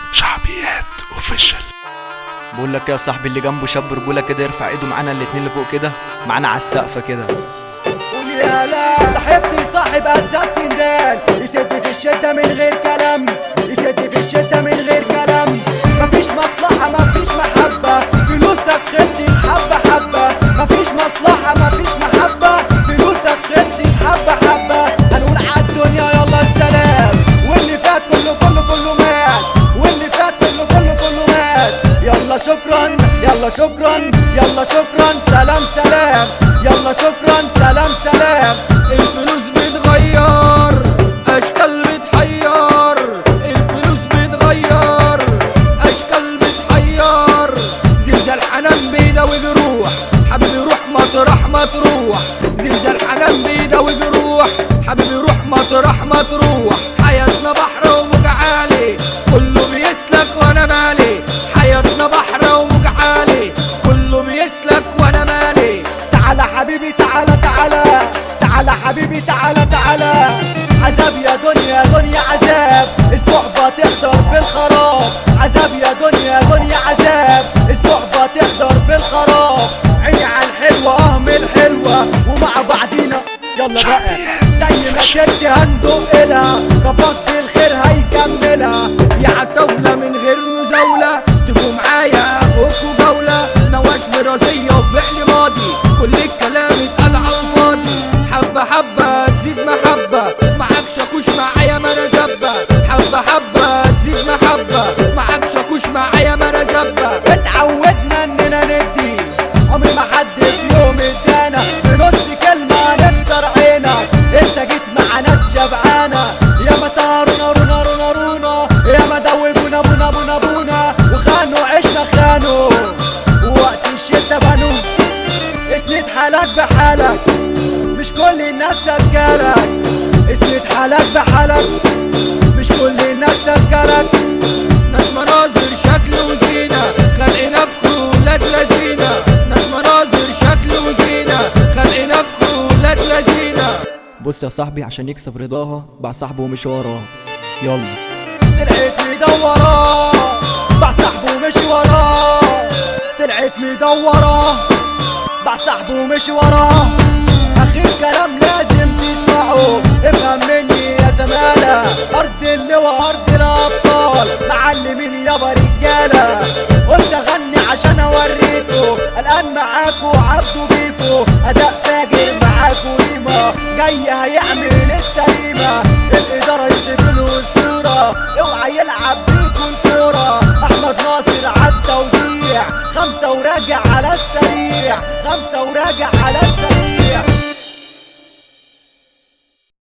شعبيات اوفيشال بقول لك يا صاحبي اللي جنبه شاب رجوله كده يرفع ايده معانا الاتنين اللي فوق كده معانا على السقف كده قول يا لا صاحبتي صاحب اسد سندان يسد في الشدة من غير كلام يسد في الشدة من غير كلام مفيش مصلحة مفيش محبة فلوسك خلصت حبة حبة مفيش مصلحة مفيش محبة فلوسك خلصت حبة حبة هنقول عالدنيا يلا السلام واللي فات كله كله كله مات واللي فات كله كله كله مات يلا شكرا يلا شكرا يلا شكرا سلام سلام يلا شكرا سلام سلام الفلوس بتغير اشكال بتحير الفلوس بتغير اشكال بتحير زلزال حنان بيداوي جروح حبيبي روح مطرح ما تروح زلزال حنان بيداوي جروح حبيبي روح مطرح ما تروح حياتنا بحر وموج عالي كله بيسلك وانا مالي حياتنا بحر وموج عالي كله بيسلك وانا مالي تعالى حبيبي تعالى تعالى تعالى حبيبي تعالى تعالى عذاب يا دنيا دنيا عذاب الصحبة تحضر بالخراب عذاب يا دنيا دنيا عذاب الصحبة تحضر بالخراب عيني على الحلوة اه من الحلوة ومع بعضينا يلا بقى زي ما شرسي هندق إلها ربك بالخير هيكملها يا عتاولة من غير مزاولة تبقوا معايا اخوكوا جولة نواش مرازية وفعل ماضي كل الكلام اتقال على الفاضي حبة حبة تزيد محبة معاك شاكوش معايا مرزبة حبة حبة تزيد محبة معاك شاكوش معايا مرزبة اتعودنا اننا ندي عمر ما حد في يوم ادانا في نص كلمة نكسر عينك انت جيت مع ناس شبعانة يا ما سهرونا رونا رونا رونا يا ما دوبونا بونا بونا بونا وخانوا عشنا خانوا ووقت الشتا بنوا اسند حالك بحالك مش كل الناس سجالك اسند حالك بحالك مش كل الناس سجالك ناس مناظر شكل وزينة خلق نفخ ولاد لذينة ناس مناظر شكل وزينة خلق نفخ ولاد لذينة بص يا صاحبي عشان يكسب رضاها باع صاحبه ومشي وراه يلا طلعت مدورة باع صاحبه ومشي وراه طلعت مدورة باع صاحبه ومشي وراه أخير كلام لازم تسمعه افهم مني يا زمالة أرض اللواء أرض الأبطال معلمين يابا رجالة قلت أغني عشان أوريكوا الآن معاكوا عبدو بيكوا أداء فاجر معاكوا ريما جاي هيعمل السليمة الإدارة يسيب له أسطورة اوعى يلعب بيكوا الكورة أحمد ناصر عالتوزيع خمسة وراجع على السريع خمسة وراجع على